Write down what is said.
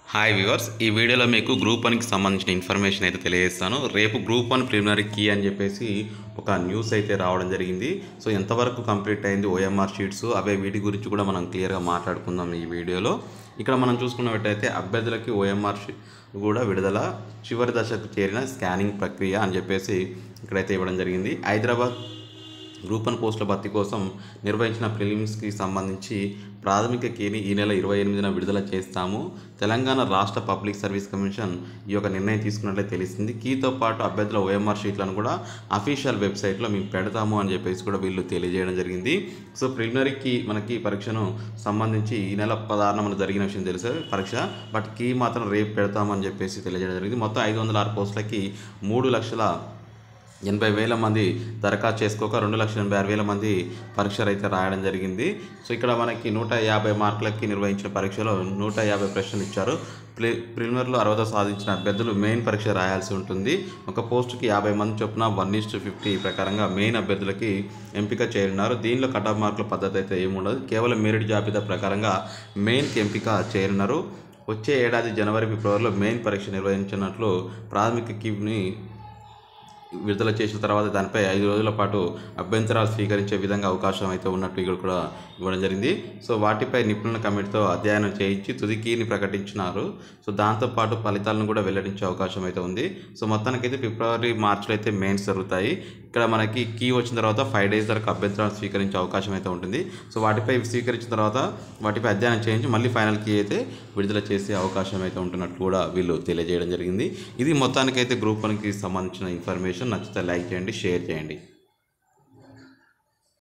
hi viewers ఈ వీడియోలో మీకు గ్రూప్ వన్కి సంబంధించిన ఇన్ఫర్మేషన్ అయితే తెలియజేస్తాను రేపు గ్రూప్ వన్ ప్రిలిమినరీ కీ అని చెప్పేసి ఒక న్యూస్ అయితే రావడం జరిగింది సో ఎంతవరకు కంప్లీట్ అయింది ఓఎంఆర్ షీట్స్ అవే వీటి గురించి కూడా మనం క్లియర్గా మాట్లాడుకుందాం ఈ వీడియోలో ఇక్కడ మనం చూసుకున్నట్టయితే అభ్యర్థులకి ఓఎంఆర్ షీ కూడా విడుదల చివరి దశకు చేరిన స్కానింగ్ ప్రక్రియ అని చెప్పేసి ఇక్కడైతే ఇవ్వడం జరిగింది హైదరాబాద్ గ్రూప్ వన్ పోస్టుల భర్తీ కోసం నిర్వహించిన ప్రిలిమ్స్కి సంబంధించి ప్రాథమిక కీని ఈ నెల ఇరవై ఎనిమిదిన విడుదల చేస్తాము తెలంగాణ రాష్ట్ర పబ్లిక్ సర్వీస్ కమిషన్ ఈ యొక్క నిర్ణయం తీసుకున్నట్లే తెలిసింది కీతో పాటు అభ్యర్థుల ఓఎంఆర్ షీట్లను కూడా అఫీషియల్ వెబ్సైట్లో మేము పెడతాము అని చెప్పేసి కూడా వీళ్ళు తెలియజేయడం జరిగింది సో ప్రిలిమినరీకి మనకి పరీక్షను సంబంధించి ఈ నెల పదహారున మనకు జరిగిన విషయం తెలుసు పరీక్ష బట్ కీ మాత్రం రేపు పెడతామని చెప్పేసి తెలియజేయడం జరిగింది మొత్తం ఐదు వందల ఆరు పోస్టులకి మూడు లక్షల ఎనభై వేల మంది దరఖాస్తు చేసుకోక రెండు లక్షల ఎనభై ఆరు వేల మంది పరీక్షలు అయితే రాయడం జరిగింది సో ఇక్కడ మనకి నూట యాభై మార్కులకి నిర్వహించిన పరీక్షలో నూట యాభై ప్రశ్నలు ఇచ్చారు ప్రి ప్రిలిమినరీలో అర్హత సాధించిన అభ్యర్థులు మెయిన్ పరీక్ష రాయాల్సి ఉంటుంది ఒక పోస్టుకి యాభై మంది చొప్పున వన్ ఇస్ ఫిఫ్టీ ప్రకారంగా మెయిన్ అభ్యర్థులకి ఎంపిక చేయనున్నారు దీనిలో కట్ ఆఫ్ మార్కుల పద్ధతి అయితే ఏముండదు కేవలం మెరిట్ జాబితా ప్రకారంగా మెయిన్కి ఎంపిక చేయనున్నారు వచ్చే ఏడాది జనవరి ఫిబ్రవరిలో మెయిన్ పరీక్ష నిర్వహించినట్లు ప్రాథమిక కీని విడుదల చేసిన తర్వాత దానిపై ఐదు రోజుల పాటు అభ్యంతరాలు స్వీకరించే విధంగా అవకాశం అయితే ఉన్నట్టు ఇక్కడ కూడా ఇవ్వడం జరిగింది సో వాటిపై నిపుణుల కమిటీతో అధ్యయనం చేయించి తుది కీని ప్రకటించినారు సో దాంతోపాటు ఫలితాలను కూడా వెల్లడించే అవకాశం అయితే ఉంది సో మొత్తానికైతే ఫిబ్రవరి మార్చిలో అయితే మెయిన్స్ జరుగుతాయి ఇక్కడ మనకి కీ వచ్చిన తర్వాత ఫైవ్ డేస్ వరకు అభ్యంతరాలు స్వీకరించే అవకాశం అయితే ఉంటుంది సో వాటిపై స్వీకరించిన తర్వాత వాటిపై అధ్యయనం చేయించి మళ్ళీ ఫైనల్ కీ అయితే విడుదల చేసే అవకాశం అయితే ఉంటున్నట్టు కూడా వీళ్ళు తెలియజేయడం జరిగింది ఇది మొత్తానికైతే గ్రూప్ వన్కి సంబంధించిన ఇన్ఫర్మేషన్ నచ్చితే లైక్ చేయండి షేర్ చేయండి